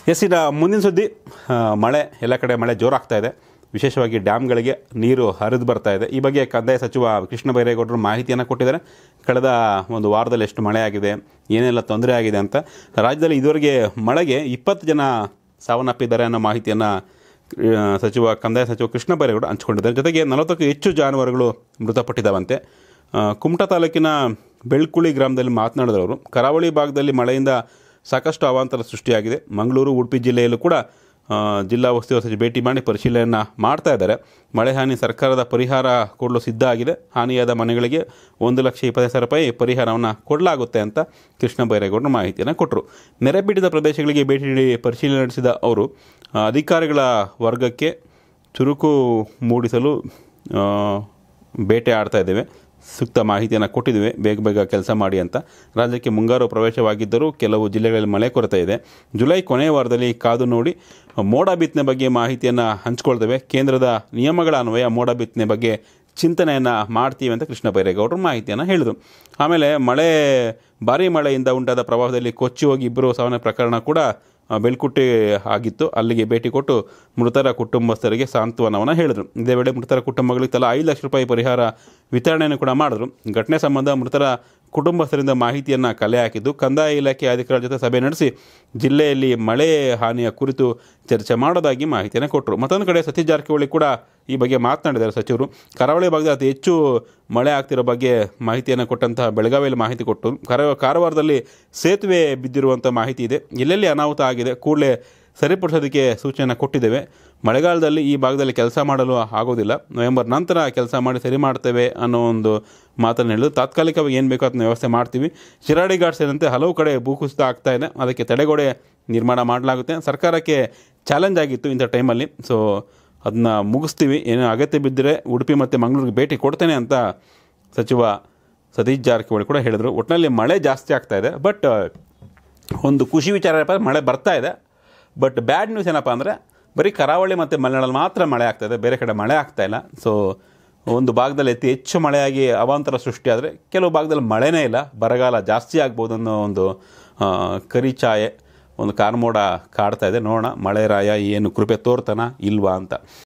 S ಇನ್ನು ಮುಂದಿನ ಸುದ್ದಿ ಆ, ಮಳೆ ಎಲ್ಲ ಕಡೆ ಮಳೆ ಜೋರಾಗ್ತಾ ಇದೆ ವಿಶೇಷವಾಗಿ ಡ್ಯಾಮ್ಗಳಿಗೆ ನೀರು ಹರಿದು ಬರ್ತಾ ಇದೆ ಈ ಬಗ್ಗೆ ಕಂದಾಯ ಸಚಿವ ಕೃಷ್ಣ ಬೈರೇಗೌಡರು ಮಾಹಿತಿಯನ್ನು ಕೊಟ್ಟಿದ್ದಾರೆ ಕಳೆದ ಒಂದು ವಾರದಲ್ಲಿ ಎಷ್ಟು ಮಳೆ ಆಗಿದೆ ಏನೆಲ್ಲ ತೊಂದರೆ ಆಗಿದೆ ಅಂತ ರಾಜ್ಯದಲ್ಲಿ ಇದುವರೆಗೆ ಮಳೆಗೆ ಇಪ್ಪತ್ತು ಜನ ಸಾವನ್ನಪ್ಪಿದ್ದಾರೆ ಅನ್ನೋ ಮಾಹಿತಿಯನ್ನು ಆ, ಸಚಿವ ಕಂದಾಯ ಸಚಿವ ಕೃಷ್ಣ ಬೈರೇಗೌಡ ಹಂಚಿಕೊಂಡಿದ್ದಾರೆ ಜೊತೆಗೆ ನಲವತ್ತಕ್ಕೂ ಹೆಚ್ಚು ಜಾನುವಾರುಗಳು ಮೃತಪಟ್ಟಿದ್ದಾವಂತೆ ಆ, ಕುಮಟಾ ತಾಲೂಕಿನ ಬೆಳ್ಕುಳಿ ಗ್ರಾಮದಲ್ಲಿ ಮಾತನಾಡಿದವರು ಕರಾವಳಿ ಭಾಗದಲ್ಲಿ ಮಳೆಯಿಂದ ಸಾಕಷ್ಟು ಅವಾಂತರ ಸೃಷ್ಟಿಯಾಗಿದೆ ಮಂಗಳೂರು ಉಡುಪಿ ಜಿಲ್ಲೆಯಲ್ಲೂ ಕೂಡ ಆ, ಜಿಲ್ಲಾ ಉಸ್ತುವಾರಿ ಸಚಿವ ಭೇಟಿ ಮಾಡಿ ಪರಿಶೀಲನೆಯನ್ನು ಮಾಡ್ತಾ ಇದ್ದಾರೆ ಮಳೆ ಹಾನಿ ಸರ್ಕಾರದ ಪರಿಹಾರ ಕೊಡಲು ಸಿದ್ಧ ಆಗಿದೆ ಹಾನಿಯಾದ ಮನೆಗಳಿಗೆ ಒಂದು ಲಕ್ಷ ಇಪ್ಪತ್ತೈದು ಸಾವಿರ ರೂಪಾಯಿ ಪರಿಹಾರವನ್ನು ಕೊಡಲಾಗುತ್ತೆ ಅಂತ ಕೃಷ್ಣ ಬೈರೇಗೌಡರು ಮಾಹಿತಿಯನ್ನು ಕೊಟ್ಟರು ನೆರೆಪೀಡಿತ ಪ್ರದೇಶಗಳಿಗೆ ಭೇಟಿ ನೀಡಿ ಪರಿಶೀಲನೆ ನಡೆಸಿದ ಅವರು ಆ, ಅಧಿಕಾರಿಗಳ ವರ್ಗಕ್ಕೆ ಚುರುಕು ಮೂಡಿಸಲು ಆ, ಬೇಟೆ ಆಡ್ತಾ ಇದ್ದೇವೆ ಸೂಕ್ತ ಮಾಹಿತಿಯನ್ನು ಕೊಟ್ಟಿದ್ದೇವೆ ಬೇಗ ಬೇಗ ಕೆಲಸ ಮಾಡಿ ಅಂತ ರಾಜ್ಯಕ್ಕೆ ಮುಂಗಾರು ಪ್ರವೇಶವಾಗಿದ್ದರೂ ಕೆಲವು ಜಿಲ್ಲೆಗಳಲ್ಲಿ ಮಳೆ ಕೊರತೆ ಇದೆ ಜುಲೈ ಕೊನೆಯ ವಾರದಲ್ಲಿ ಕಾದು ನೋಡಿ ಮೋಡ ಬಿತ್ತನೆ ಬಗ್ಗೆ ಮಾಹಿತಿಯನ್ನು ಹಂಚ್ಕೊಳ್ತೇವೆ ಕೇಂದ್ರದ ನಿಯಮಗಳ ಅನ್ವಯ ಮೋಡ ಬಿತ್ತನೆ ಬಗ್ಗೆ ಚಿಂತನೆಯನ್ನು ಮಾಡ್ತೀವಿ ಅಂತ ಕೃಷ್ಣ ಬೈರೇಗೌಡರು ಮಾಹಿತಿಯನ್ನು ಹೇಳಿದರು ಆಮೇಲೆ ಮಳೆ ಭಾರೀ ಮಳೆಯಿಂದ ಉಂಟಾದ ಪ್ರವಾಹದಲ್ಲಿ ಕೊಚ್ಚಿ ಹೋಗಿ ಇಬ್ಬರು ಸಾವಿನ ಪ್ರಕರಣ ಕೂಡ ಆ, ಬೆಳ್ಕುಟ್ಟಿ ಆಗಿತ್ತು ಅಲ್ಲಿಗೆ ಭೇಟಿ ಕೊಟ್ಟು ಮೃತರ ಕುಟುಂಬಸ್ಥರಿಗೆ ಸಾಂತ್ವನವನ್ನು ಹೇಳಿದರು ಇದೇ ವೇಳೆ ಮೃತರ ಕುಟುಂಬಗಳಿಗೆ ತಲಾ ಐದು ಲಕ್ಷ ರೂಪಾಯಿ ಪರಿಹಾರ ವಿತರಣೆಯನ್ನು ಕೂಡ ಮಾಡಿದ್ರು ಘಟನೆ ಸಂಬಂಧ ಮೃತರ ಕುಟುಂಬಸ್ಥರಿಂದ ಮಾಹಿತಿಯನ್ನು ಕಲೆ ಹಾಕಿದ್ದು ಕಂದಾಯ ಇಲಾಖೆ ಅಧಿಕಾರಿಗಳ ಜೊತೆ ಸಭೆ ನಡೆಸಿ ಜಿಲ್ಲೆಯಲ್ಲಿ ಮಳೆ ಹಾನಿಯ ಕುರಿತು ಚರ್ಚೆ ಮಾಡೋದಾಗಿ ಮಾಹಿತಿಯನ್ನು ಕೊಟ್ಟರು ಮತ್ತೊಂದು ಕಡೆ ಸತೀಶ್ ಜಾರಕಿಹೊಳಿ ಕೂಡ ಈ ಬಗ್ಗೆ ಮಾತನಾಡಿದ್ದಾರೆ ಸಚಿವರು ಕರಾವಳಿ ಭಾಗದ ಅತಿ ಹೆಚ್ಚು ಮಳೆ ಆಗ್ತಿರೋ ಬಗ್ಗೆ ಮಾಹಿತಿಯನ್ನು ಕೊಟ್ಟಂತಹ ಬೆಳಗಾವಿಯಲ್ಲಿ ಮಾಹಿತಿ ಕೊಟ್ಟು ಕರ ಕಾರವಾರದಲ್ಲಿ ಸೇತುವೆ ಬಿದ್ದಿರುವಂಥ ಮಾಹಿತಿ ಇದೆ ಎಲ್ಲೆಲ್ಲಿ ಅನಾಹುತ ಆಗಿದೆ ಕೂಡಲೇ ಸರಿಪಡಿಸೋದಕ್ಕೆ ಸೂಚನೆ ಕೊಟ್ಟಿದ್ದೇವೆ ಮಳೆಗಾಲದಲ್ಲಿ ಈ ಭಾಗದಲ್ಲಿ ಕೆಲಸ ಮಾಡಲು ಆಗೋದಿಲ್ಲ ನವೆಂಬರ್ ನಂತರ ಕೆಲಸ ಮಾಡಿ ಸರಿ ಮಾಡ್ತೇವೆ ಅನ್ನೋ ಒಂದು ಮಾತನ್ನು ಹೇಳಿದ್ರು ತಾತ್ಕಾಲಿಕವಾಗಿ ಏನು ಬೇಕೋ ಅದನ್ನ ವ್ಯವಸ್ಥೆ ಮಾಡ್ತೀವಿ ಶಿರಾಡಿ ಘಾಟ್ ಸೇರಿದಂತೆ ಹಲವು ಕಡೆ ಭೂಕುಸಿತ ಆಗ್ತಾ ಇದೆ ಅದಕ್ಕೆ ತಡೆಗೋಡೆ ನಿರ್ಮಾಣ ಮಾಡಲಾಗುತ್ತೆ ಸರ್ಕಾರಕ್ಕೆ ಚಾಲೆಂಜ್ ಆಗಿತ್ತು ಇಂಥ ಟೈಮಲ್ಲಿ ಸೊ ಅದನ್ನ ಮುಗಿಸ್ತೀವಿ ಏನೋ ಅಗತ್ಯ ಬಿದ್ದರೆ ಉಡುಪಿ ಮತ್ತು ಮಂಗಳೂರಿಗೆ ಭೇಟಿ ಕೊಡ್ತೇನೆ ಅಂತ ಸಚಿವ ಸತೀಶ್ ಜಾರಕಿಹೊಳಿ ಕೂಡ ಹೇಳಿದರು ಒಟ್ಟಿನಲ್ಲಿ ಮಳೆ ಜಾಸ್ತಿ ಆಗ್ತಾ ಇದೆ ಬಟ್ ಒಂದು ಖುಷಿ ವಿಚಾರ ಏನಪ್ಪ ಅಂದ್ರೆ ಮಳೆ ಬರ್ತಾ ಇದೆ ಬಟ್ ಬ್ಯಾಡ್ ನ್ಯೂಸ್ ಏನಪ್ಪ ಅಂದರೆ ಬರೀ ಕರಾವಳಿ ಮತ್ತು ಮಲೆನಾಡಲ್ಲಿ ಮಾತ್ರ ಮಳೆ ಆಗ್ತಾಯಿದೆ ಬೇರೆ ಕಡೆ ಮಳೆ ಆಗ್ತಾ ಇಲ್ಲ ಸೊ ಒಂದು ಭಾಗದಲ್ಲಿ ಅತಿ ಹೆಚ್ಚು ಮಳೆಯಾಗಿ ಅವಾಂತರ ಸೃಷ್ಟಿಯಾದರೆ ಕೆಲವು ಭಾಗದಲ್ಲಿ ಮಳೆನೇ ಇಲ್ಲ ಬರಗಾಲ ಜಾಸ್ತಿ ಆಗ್ಬೋದು ಅನ್ನೋ ಒಂದು ಆ, ಕರಿಛಾಯೆ ಒಂದು ಕಾರ್ಮೋಡ ಕಾಡ್ತಾ ಇದೆ ನೋಡೋಣ ಮಳೆ ರಾಯ ಏನು ಕೃಪೆ ತೋರ್ತಾನ ಇಲ್ವಾ ಅಂತ